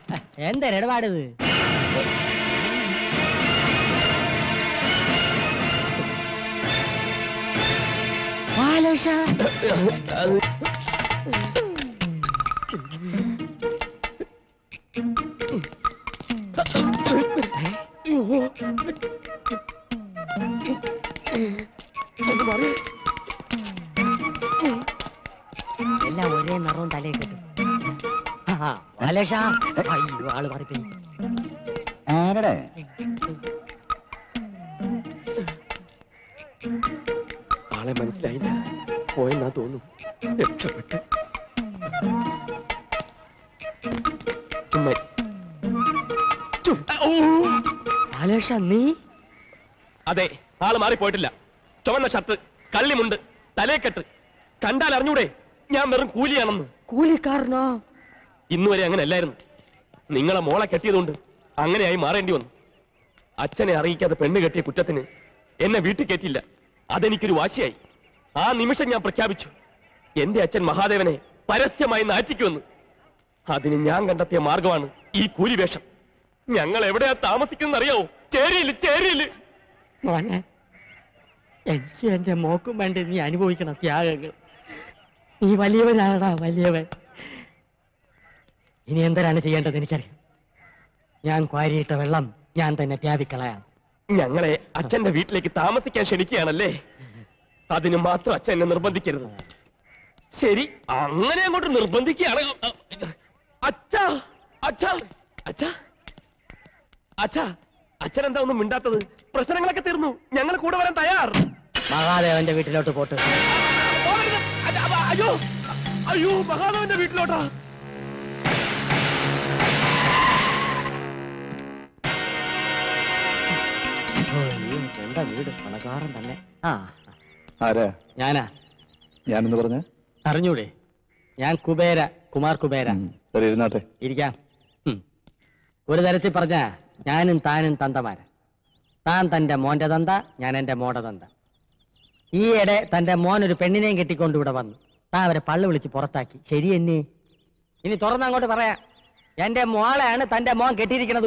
എന്താ ഇടപാടിത് ബാലകൃഷ എല്ലാം ഒരേ നിറവും തലയിൽ കിട്ടും ബാലേഷ അയ്യോ ആള് മാറിപ്പോയി ആരടെ ആളെ മനസ്സിലായില്ല പോയെന്നാ തോന്നുന്നു രക്ഷപ്പെട്ട് ഉമ്മ. ചും. ഓ! ബാലേഷ നീ അതെ ആള് മാറിപ്പോയിട്ടില്ല ചുവന്ന ഷർട്ട് കള്ളിമുണ്ട് തലേക്കെട്ട് കണ്ടാൽ അറിഞ്ഞൂടെ ഞാൻ വെറും കൂലിയാണെന്ന് കൂലിക്കാരനോ ഇന്നുവരെ അങ്ങനെ അല്ലായിരുന്നു നിങ്ങളെ മോളെ കെട്ടിയതുകൊണ്ട് അങ്ങനെയായി മാറേണ്ടി വന്നു അച്ഛനെ അറിയിക്കാതെ പെണ്ണ് കെട്ടിയ കുറ്റത്തിന് എന്നെ വീട്ടിൽ കയറ്റില്ല അതെനിക്കൊരു വാശിയായി ആ നിമിഷം ഞാൻ പ്രഖ്യാപിച്ചു എന്റെ അച്ഛൻ മഹാദേവനെ പരസ്യമായി നാറ്റിക്കുമെന്ന് അതിന് ഞാൻ കണ്ടെത്തിയ മാർഗമാണ് ഈ കൂലിവേഷം ഞങ്ങൾ എവിടെയാ താമസിക്കുന്നത് അറിയാവോ ചേരിയില്ല ചേരിയില്ല മോനെ എനിക്ക് എന്റെ മോക്കും വേണ്ടി നീ അനുഭവിക്കണം ത്യാഗങ്ങൾ നീ വലിയവനാടാ വലിയവൻ ഇനി എന്തരാണ് ചെയ്യേണ്ടത് എനിക്കറിയാം ഞാൻ ക്വാരിയിട്ട വെള്ളം ഞാൻ തന്നെ ത്യാവിക്കളയാം ഞങ്ങളെ അച്ഛന്റെ വീട്ടിലേക്ക് താമസിക്കാൻ ക്ഷണിക്കുകയാണല്ലേ അതിന് മാത്രം അച്ഛൻ എന്നെ നിർബന്ധിക്കരുത് ശരി അങ്ങനെ അങ്ങോട്ട് നിർബന്ധിക്കുകയാണ് അച്ഛാ അച്ഛാ അച്ഛാ അച്ഛാ അച്ഛൻ എന്താ ഒന്നും മിണ്ടാത്തത് പ്രശ്നങ്ങളൊക്കെ തീർന്നു ഞങ്ങൾ കൂടെ വരാൻ തയ്യാർ മഹാദേവന്റെ വീട്ടിലോട്ട് പോട്ട് പോകരുത്. അച്ഛ, അവ- അയ്യോ അയ്യോ മഹാദേവന്റെ വീട്ടിലോട്ടാ എന്താ വീട് പണക്കാരൻ തന്നെ ആ ആരാ ഞാനാ ഞാനെന്ന് പറഞ്ഞ അറിഞ്ഞൂടെ ഞാൻ കുബേര കുമാർ കുബേര ശരി ഇരുന്നാട്ടെ ഇരിക്കാം ഉം. ഒരു തരത്തിൽ പറഞ്ഞ ഞാനും താനും തന്തമാര താൻ തന്റെ മോന്റെ തന്ത ഞാൻ എന്റെ മോടെ തന്ത ഈയിടെ തന്റെ മോൻ ഒരു പെണ്ണിനെയും കെട്ടിക്കൊണ്ട് ഇവിടെ വന്നു താൻ അവരെ പള്ളു വിളിച്ച് പുറത്താക്കി ശരി എന്നെ ഇനി തുറന്നങ്ങോട്ട് പറയാം എന്റെ മോളെയാണ് തന്റെ മോൻ കെട്ടിയിരിക്കുന്നത്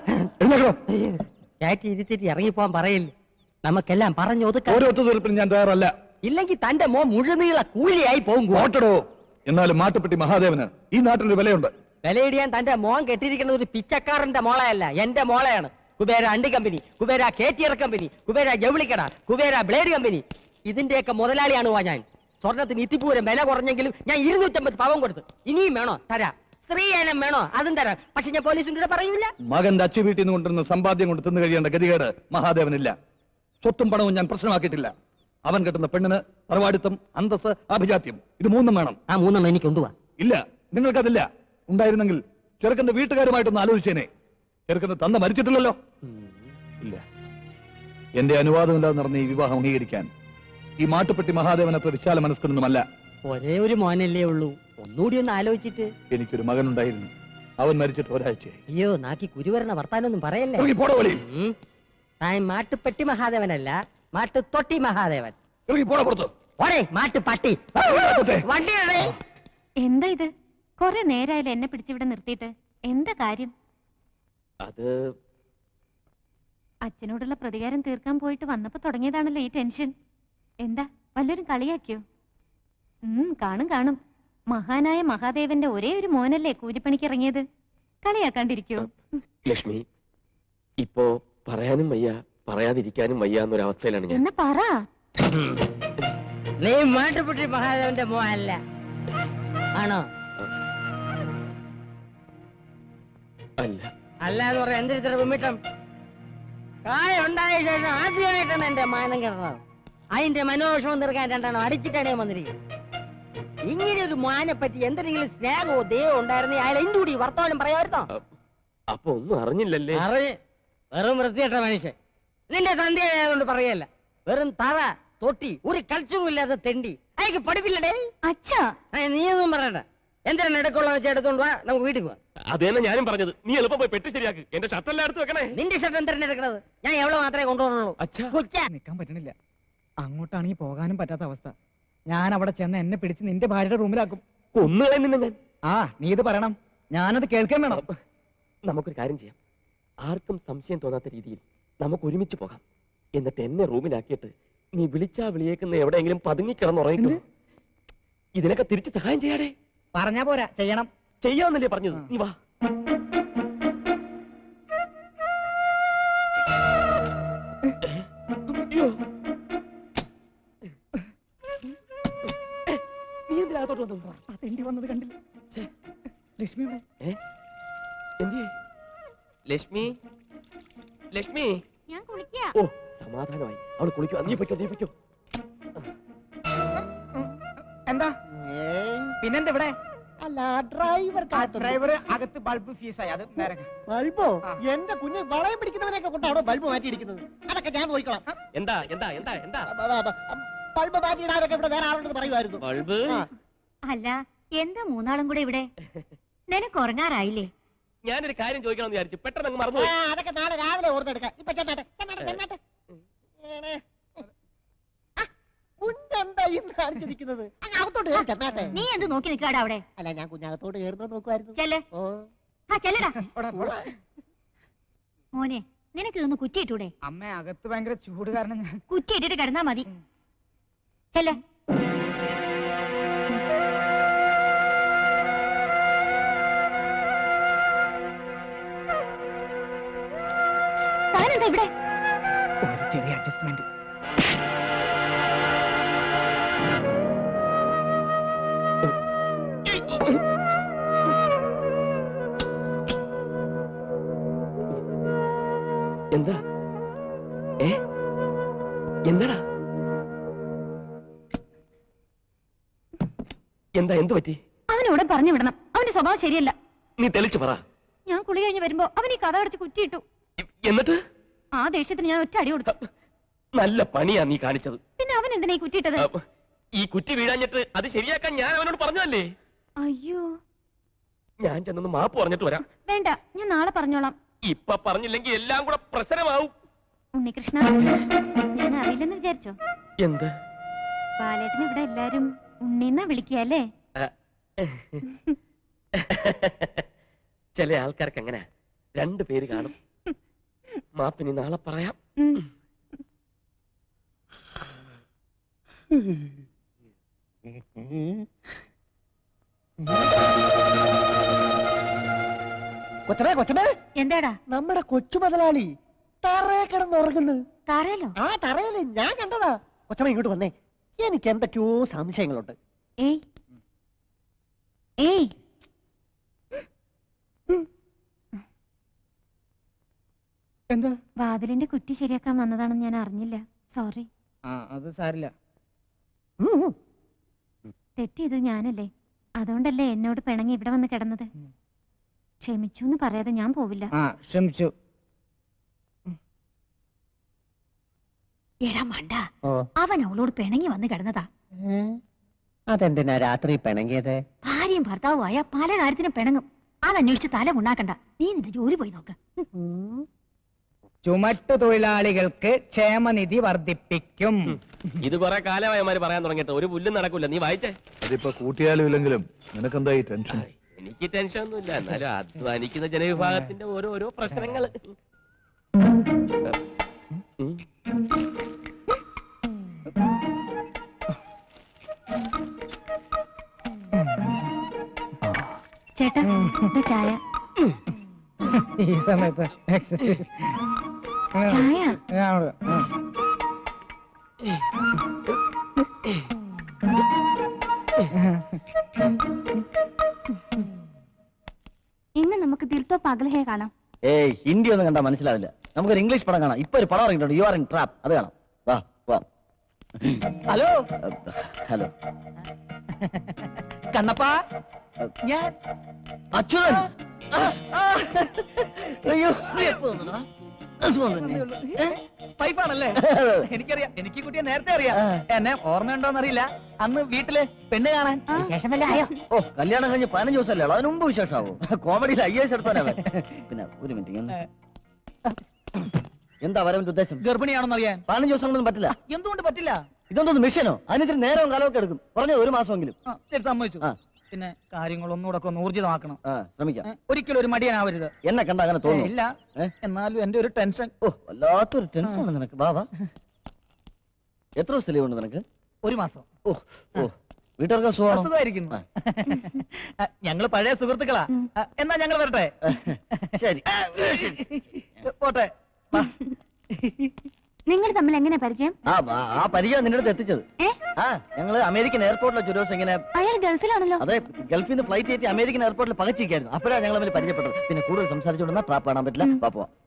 കയറ്റി ഇരുത്തിട്ട് ഇറങ്ങിപ്പോവാൻ പറയില്ല നമുക്കെല്ലാം പറഞ്ഞു ഒതുക്കാം ഒരു ഒത്തുതീർപ്പിന് ഞാൻ തയ്യാറല്ല ഇല്ലെങ്കിൽ തന്റെ മോൻ മുഴുനീള കൂലിയായി പോകും ഓട്ടടോ എന്നാലും മാട്ടുപ്പെട്ടി മഹാദേവന് ഈ നാട്ടിലൊരു വിലയുണ്ട് വിലയിടിയാൻ തന്റെ മോൻ കെട്ടിയിരിക്കുന്നത് ഒരു പിച്ചക്കാരന്റെ മോളയല്ല എന്റെ മോളയാണ് കുബേര അണ്ടി company Kubera caterer company Kubera ജൗളിക്കട കുബേര ബ്ലേഡ് കമ്പനി ഇതിന്റെയൊക്കെ മുതലാളിയാണ് വാ ഞാൻ സ്വർണത്തിന് ഇത്തിപ്പൂരം വില കുറഞ്ഞെങ്കിലും ഞാൻ ഇരുന്നൂറ്റമ്പത് പവൻ കൊടുത്തു ഇനിയും വേണോ തരാം സ്ത്രീയനം വേണോ അതും തരാം പക്ഷെ ഞാൻ പോലീസിന്റെ കൂടെ പറയൂല മകന്റെ അച്ചു വീട്ടിൽ നിന്ന് കൊണ്ടുവരുന്ന സമ്പാദ്യം കൊണ്ട് തിന്നു കഴിയേണ്ട ഗതികേട് മഹാദേവനില്ല സ്വത്തും പണവും ഞാൻ പ്രശ്നമാക്കിയിട്ടില്ല അവൻ കെട്ടുന്ന പെണ്ണിന് തറവാടിത്തം അന്തസ് അഭിജാത്യം ഇത് മൂന്നും വേണം ആ മൂന്നെണ്ണം എനിക്ക് കൊണ്ടുപോവാ ഇല്ല നിങ്ങൾക്കതില്ല ഉണ്ടായിരുന്നെങ്കിൽ ചെറുക്കന്റെ വീട്ടുകാരുമായിട്ടൊന്ന് ആലോചിച്ചേനെ ചെറുക്കന്റെ തന്ത മരിച്ചിട്ടില്ലല്ലോ ഇല്ല എന്റെ അനുവാദമില്ലാതെ നടന്ന ഈ വിവാഹം അംഗീകരിക്കാൻ ഈ മാട്ടുപ്പെട്ടി മഹാദേവൻ അത്ര വിശാല മനസ്കനൊന്നുമല്ല ഒരേ ഒരു മോനല്ലേ ഉള്ളൂ ഒന്നുകൂടി ഒന്ന് ആലോചിച്ചിട്ട് എനിക്കൊരു മകനുണ്ടായിരുന്നു അവൻ മരിച്ചിട്ട് ഒരാഴ്ചയായി അയ്യോ നാക്കി കുരുവരണ വർത്താനൊന്നും പറയല്ലേ ഇറങ്ങി പോടോ വെളിയിൽ. ഉം. താൻ മാട്ടുപ്പെട്ടി മഹാദേവനല്ല മാട്ടുതൊട്ടി മഹാദേവൻ ഇറങ്ങി പോടാ പുറത്ത് ഓടേ മാട്ടുപട്ടി ആ, ഇവിടെ വണ്ടിയുടെ എന്താ ഇത് കൊറേ നേരായാലും എന്നെ പിടിച്ചിവിടെ നിർത്തിയിട്ട് എന്താ കാര്യം അത് അച്ഛനോടുള്ള പ്രതികാരം തീർക്കാൻ പോയിട്ട് വന്നപ്പോ തുടങ്ങിയതാണല്ലോ ഈ ടെൻഷൻ എന്താ വല്ലവരും കളിയാക്കിയോ ഉം കാണും കാണും മഹാനായ മഹാദേവന്റെ ഒരേ ഒരു മോനല്ലേ കൂലിപ്പണിക്ക് ഇറങ്ങിയത് കളിയാക്കാണ്ടിരിക്കോ ലക്ഷ്മി ഇപ്പോ പറയാനും വയ്യ പറയാതിരിക്കാനും വയ്യ എന്നൊരവസ്ഥയിലാണ് ഞാൻ എന്നാ പറ നീ മാട്ടുപ്പെട്ടി മഹാദേവന്റെ മോ അല്ല ആണോ അല്ല അല്ല എന്ന് പറയാൻ എന്തിരിത്ര കുമ്മിട്ടം കായ ഉണ്ടായ ശേഷം ആദ്യമായിട്ടാണ് എന്റെ മാനം കിടന്നത് അതിന്റെ മനോവിഷമം തീർക്കാൻ രണ്ടെണ്ണം അടിച്ചിട്ടാണ് ഞാൻ വന്നിരിക്കുന്നത് ഇങ്ങനെ ഒരു മാനെ പറ്റി എന്തെങ്കിലും സ്നേഹമോ ദയോ ഉണ്ടായിരുന്നെ അയാൾ എന്റെ കൂടി വർത്തമാനം പറയാമായിരുന്നോ അപ്പൊ ഒന്നും അറിഞ്ഞില്ലല്ലേ അറിഞ്ഞ് വെറും വൃത്തികെട്ട മനുഷ്യൻ നിന്റെ തന്തയായതുകൊണ്ട് പറയല്ല വെറും തറ തൊട്ടി ഒരു കൾച്ചറും ഇല്ലാത്ത തെണ്ടി അയക്ക് പഠിപ്പില്ലടേ അച്ഛാ ആ, നീയൊന്നും പറയണ്ട എന്തിനാണ് എടുക്കുള്ള വെച്ച് എടുത്തോണ്ട് വാ നമുക്ക് വീട്ടിൽ പോവാം അതേന്നെ ഞാനും പറഞ്ഞത് നീ എളുപ്പം പോയി പെട്ടി ശരിയാക്ക് എന്റെ ഷർട്ടെല്ലാം എടുത്ത് വെക്കണേ നിന്റെ ഷർട്ട് എന്തിനാണ് എടുക്കണത് ഞാൻ എവിടെ മാത്രമേ കൊണ്ടുപോകുന്നുള്ളൂ അച്ഛാ കൊച്ച നിൽക്കാൻ പറ്റണില്ല അങ്ങോട്ടാണെങ്കിൽ പോകാനും പറ്റാത്ത അവസ്ഥ ഞാൻ അവിടെ ചെന്ന് എന്നെ പിടിച്ച് നിന്റെ ഭാര്യയുടെ റൂമിലാക്കും കൊന്നുകളെ നിന്നെ ഞാൻ ആ നീ ഇത് പറയണം ഞാനത് കേൾക്കാൻ വേണം നമുക്കൊരു കാര്യം ചെയ്യാം ആർക്കും സംശയം തോന്നാത്ത രീതിയിൽ നമുക്ക് ഒരുമിച്ച് പോകാം എന്നിട്ട് എന്നെ റൂമിലാക്കിയിട്ട് നീ വിളിച്ചാ വിളിയേക്കുന്ന എവിടെയെങ്കിലും പതുങ്ങി കിടന്നുറങ്ങിക്കോ ഇതിനൊക്കെ തിരിച്ച് സഹായം ചെയ്യാടേ പറഞ്ഞാ പോരാ ചെയ്യണം ചെയ്യാന്നല്ലേ പറഞ്ഞത് നീ വാ അയ്യോ. നീ എന്തിനാ അകത്തോട്ട് വന്നത്? അതെന്റെ വന്നത് കണ്ടില്ല ഛെ, ലക്ഷ്മി ഇവിടെ ഏ? എന്തിയെ? ലക്ഷ്മി ലക്ഷ്മി ഞാൻ കുളിക്കാ ഓ സമാധാനമായി അവള് കുളിക്കോ നീ പൊയ്ക്കോ നീ പൊയ്ക്കോ എന്താ പിന്നെന്താ ഇവിടെ അല്ല ഡ്രൈവർ ഡ്രൈവർ അകത്ത് ബൾബ് ഫീസായി അത് നേരെ ബൾബോ ആ. എന്റെ കുഞ്ഞ് വളയം പിടിക്കുന്നവനെയൊക്കെ കൊണ്ടാണോ ബൾബ് മാറ്റിയിരിക്കുന്നത് അതൊക്കെ ഞാൻ നോക്കിക്കോളാം എന്താ എന്താ എന്താ എന്താ ബൾബ് മാറ്റിയിടാനൊക്കെ ഇവിടെ വേറെ ആളുണ്ടെന്ന് പറയുമായിരുന്നു ബൾബ് ആ. അല്ല എന്താ മൂന്നാളും കൂടെ ഇവിടെ നിനക്ക് ഉറങ്ങാറായില്ലേ ഞാനൊരു കാര്യം ചോദിക്കണമെന്ന് വിചാരിച്ചു പെട്ടെന്ന് അങ്ങ് ആ, മറന്നു അതൊക്കെ നാളെ രാവിലെ ഓർത്തെടുക്കാം ഇപ്പൊ ചെന്നാട്ടെ ചെന്നാട്ടെ ചെന്നാട്ടെ ഏണേ. ആ, കുഞ്ഞെന്താ ഇന്ന് കാണിച്ചിരിക്കുന്നത് അങ്ങ് അകത്തോട്ട് കയറി ചെന്നാട്ടെ നീ എന്ത് നോക്കി നിൽക്കാടാ അവിടെ അല്ല ഞാൻ കുഞ്ഞകത്തോട്ട് കയറുന്നത് നോക്കുമായിരുന്നു ചെല്ലേ ഓ ആ ചെല്ലടാ ഇവിടെ മോനെ നിനക്ക് ഇതൊന്ന് കുറ്റിയിട്ടൂടെ അമ്മ അകത്ത് ഭയങ്കര ചൂട് കാരണം ഞാൻ കുറ്റിയിട്ടിട്ട് കിടന്നാ മതി ചെല്ലേ താനെന്താ ഇവിടെ ഒരു ചെറിയ അഡ്ജസ്റ്റ്മെന്റ് എന്താ ഏ എന്താടാ എന്താ എന്ത് പറ്റി അവനോട് പറഞ്ഞു വിടണം അവന്റെ സ്വഭാവം ശരിയല്ല നീ തെളിച്ചു പറ ഞാൻ കുളി കഴിഞ്ഞ് വരുമ്പോ അവൻ ഈ കഥ അടച്ച് കുറ്റിയിട്ടു എന്നിട്ട് ആ ദേഷ്യത്തിന് ഞാൻ ഒറ്റ അടി കൊടുത്തു നല്ല പണിയാ നീ കാണിച്ചത് പിന്നെ അവൻ എന്തിനാ ഈ കുറ്റിയിട്ടത് അപ്പൊ ഈ കുറ്റി വീഴാഞ്ഞിട്ട് അത് ശരിയാക്കാൻ ഞാൻ അവനോട് പറഞ്ഞതല്ലേ അയ്യോ ഞാൻ ചെന്നൊന്ന് മാപ്പ് പറഞ്ഞിട്ട് വരാം വേണ്ട ഞാൻ നാളെ പറഞ്ഞോളാം ഇപ്പൊ പറഞ്ഞില്ലെങ്കിൽ എല്ലാം കൂടെ പ്രശ്നമാവും ഉണ്ണികൃഷ്ണ ഞാൻ അറിയില്ലെന്ന് വിചാരിച്ചോ എന്ത് ബാലേട്ടന് ഇവിടെ എല്ലാരും ഉണ്ണിന്നാ വിളിക്കുക അല്ലേ ചില ആൾക്കാർക്ക് അങ്ങനെ രണ്ടു പേര് കാണും മാപ്പിനി നാളെ പറയാം ഉം. കൊച്ചമേ കൊച്ചമേ എന്താടാ നമ്മുടെ കൊച്ചു മുതലാളി തറയെ കിടന്നുറങ്ങുന്നു താറേലോ ആ തറയില് ഞാൻ കണ്ടതാ കൊച്ചമ്മ ഇങ്ങോട്ട് വന്നേ എനിക്ക് എന്തൊക്കെയോ സംശയങ്ങളുണ്ട് ഏയ് ഏയ് എന്താ വാതിലിന്റെ കുറ്റി ശരിയാക്കാൻ വന്നതാണെന്ന് ഞാൻ അറിഞ്ഞില്ല സോറി ആ അത് സാരില്ല ഉം, ഉം. തെറ്റിയത് ഞാനല്ലേ അതുകൊണ്ടല്ലേ എന്നോട് പിണങ്ങി ഇവിടെ വന്ന് കിടന്നത് ഉം. ക്ഷമിച്ചു എന്ന് പറയാതെ ഞാൻ പോവില്ല ആ ശ്രമിച്ചു എടാ മണ്ട ഓ അവൻ അവളോട് പിണങ്ങി വന്ന് കിടന്നതാ ഏ? അതെന്തിനാ രാത്രി പിണങ്ങിയത് ഭാര്യയും ഭർത്താവുമായ പല കാര്യത്തിനും പിണങ്ങും അതന്വേഷിച്ച് തല ഉണ്ടാക്കണ്ട നീ നിന്റെ ജോലി പോയി നോക്ക് ഉം. ചുമട്ടു തൊഴിലാളികൾക്ക് ക്ഷേമനിധി വർദ്ധിപ്പിക്കും ഇത് കുറെ കാലമായമാര് പറയാൻ തുടങ്ങിയിട്ട് ഒരു പുല്ലും നടക്കൂല നീ വായിച്ചേ അതിപ്പോ കൂട്ടിയാലും ഇല്ലെങ്കിലും നിനക്കെന്താ ഈ ടെൻഷൻ എനിക്ക് ടെൻഷൻ ഒന്നുമില്ല എന്നാലും അധ്വാനിക്കുന്ന ജനവിഭാഗത്തിന്റെ ഓരോ ഓരോ പ്രശ്നങ്ങൾ ചേട്ടാ ഇത് ചായ ഈ സമയത്ത് എക്സസൈസ് ചായ ഇന്ന് നമുക്ക് ദിൽത്തോ പകൽഹേ കാണാം ഏയ് ഹിന്ദി ഒന്നും കണ്ടാ മനസ്സിലാവില്ല നമുക്കൊരു ഇംഗ്ലീഷ് പടം കാണാം ഇപ്പൊ ഒരു പടം ഇറങ്ങിയിട്ടുണ്ട് യു ആർ ഇൻ ട്രാപ്പ് അത് കാണാം വാ വാ ഹലോ ഹലോ കണ്ണപ്പാ ഞാൻ അച്യുതൻ അയ്യോ നീ എപ്പോ വന്നെടാ? ദിവസം വന്നെ. ഏ? പൈപ്പാണല്ലേ എനിക്കറിയാം എനിക്ക് ഈ കുട്ടിയെ നേരത്തെ അറിയാം എന്നെ ഓർമ്മയുണ്ടോന്നറിയില്ല അന്ന് വീട്ടില് പെണ്ണ് കാണാൻ വിശേഷം വല്ല ആയോ ഓ കല്യാണം കഴിഞ്ഞ് പതിനഞ്ച് ദിവസമല്ലേ ഉള്ളൂ അതിന് മുമ്പ് വിശേഷമാവോ കോമഡിയിൽ ഐ എസ് എടുത്താനവൻ പിന്നെ ഒരു മിനിറ്റ് ഒന്ന്. എന്താ വരവിന്റെ ഉദ്ദേശം ഗർഭിണിയാണെന്ന് അറിയാൻ പതിനഞ്ച് ദിവസം കൊണ്ടൊന്നും പറ്റില്ല എന്തുകൊണ്ട് പറ്റില്ല ഇതൊന്നും മിഷനോ അതിനിത്തിരി നേരവും കാലമൊക്കെ എടുക്കും പറഞ്ഞത് ഒരു മാസമെങ്കിലും ആ, ശരി സമ്മതിച്ചു ആ പിന്നെ കാര്യങ്ങളൊന്നുകൂടെ ഒക്കെ ഒന്ന് ഊർജിതമാക്കണം ആ ശ്രമിക്കാം ഏ, ഒരിക്കലും ഒരു മടിയനാവരുത് എന്നെ കണ്ട അങ്ങനെ ഏ, തോന്നുന്നു ഇല്ല ഏ? എന്നാലും എന്റെ ഒരു ടെൻഷൻ ഓ വല്ലാത്തൊരു ടെൻഷനാണ് നിനക്ക് ബാബാ എത്ര ദിവസം ലീവ് ഉണ്ട് നിനക്ക് ഒരു മാസം ഓ ഓ വീട്ടുകാർക്ക് സുഖമാണോ അസുഖമായിരിക്കുന്നു ഞങ്ങള് പഴയ സുഹൃത്തുക്കളാ ഉം. ആ, എന്നാ ഞങ്ങൾ വരട്ടെ ശരി പോട്ടെ വാ. നിങ്ങൾ തമ്മിൽ എങ്ങനെ പരിചയം ആ ആ, ആ പരിചയം നിന്റെ അടുത്ത് എത്തിച്ചത് ഏ ആ ഞങ്ങള് അമേരിക്കൻ എയർപോർട്ടിലെ ഒരു ദിവസം ഇങ്ങനെ അയാൾ ഗൾഫിലാണല്ലോ അതെ ഗൾഫിൽ നിന്ന് ഫ്ലൈറ്റ് കയറ്റി അമേരിക്കൻ എയർപോർട്ടിൽ പകച്ചിരിക്കായിരുന്നു അപ്പോഴാണ് ഞങ്ങൾ തമ്മിൽ പരിചയപ്പെട്ടത് പിന്നെ കൂടുതൽ സംസാരിച്ചുകൊണ്ടെന്നാൽ ട്രാപ്പ് കാണാൻ പറ്റില്ല പാപ്പോ